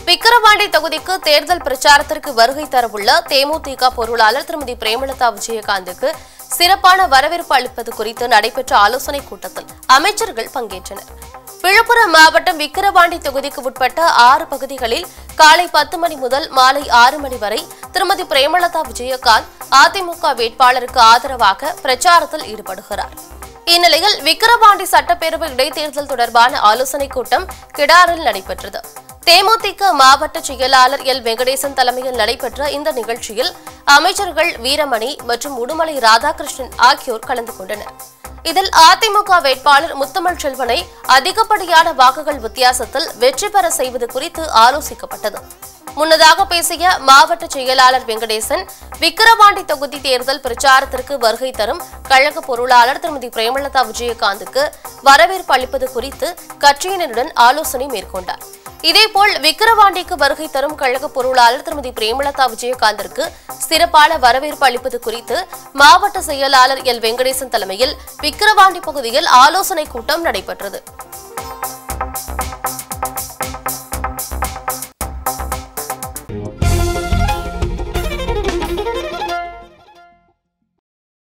விக்கிரவாண்டி தொகுதிக்கு தேர்தல் பிரச்சாரத்திற்கு வருகை தரவுள்ள தேமுதிக பொருளாளர் திருமதி பிரேமலதா விஜயகாந்துக்கு சிறப்பான வரவேற்பு அளிப்பது குறித்து நடைபெற்ற ஆலோசனைக் கூட்டத்தில் அமைச்சர்கள் பங்கேற்றனர் விழுப்புரம் மாவட்டம் விக்கிரவாண்டி தொகுதிக்கு உட்பட்ட ஆறு பகுதிகளில் காலை பத்து மணி முதல் மாலை ஆறு மணி வரை திருமதி பிரேமலதா விஜயகாந்த் அதிமுக வேட்பாளருக்கு ஆதரவாக பிரச்சாரத்தில் ஈடுபடுகிறார் இந்நிலையில் விக்கிரவாண்டி சட்டப்பேரவை இடைத்தேர்தல் தொடர்பான ஆலோசனைக் கூட்டம் கிடாரில் நடைபெற்றது தேமுதிக மாவட்ட செயலாளர் எல் வெங்கடேசன் தலைமையில் நடைபெற்ற இந்த நிகழ்ச்சியில் அமைச்சர்கள் வீரமணி மற்றும் உடுமலை ராதாகிருஷ்ணன் ஆகியோர் கலந்து கொண்டனர் இதில் அதிமுக வேட்பாளர் முத்தமிழ் செல்வனை அதிகப்படியான வாக்குகள் வித்தியாசத்தில் வெற்றி பெற செய்வது குறித்து ஆலோசிக்கப்பட்டது முன்னதாக பேசிய மாவட்ட செயலாளர் வெங்கடேசன் விக்கிரவாண்டி தொகுதி தேர்தல் பிரச்சாரத்திற்கு வருகை தரும் கழக பொருளாளர் திருமதி பிரேமலதா விஜயகாந்துக்கு வரவேற்பு அளிப்பது குறித்து கட்சியினருடன் ஆலோசனை மேற்கொண்டார் இதேபோல் விக்கிரவாண்டிக்கு வருகை தரும் கழக பொருளாளர் திருமதி பிரேமலதா விஜயகாந்திற்கு சிறப்பான வரவேற்பு அளிப்பது குறித்து மாவட்ட செயலாளர் எல் வெங்கடேசன் தலைமையில் விக்கிரவாண்டி பகுதியில் ஆலோசனைக் கூட்டம் நடைபெற்றது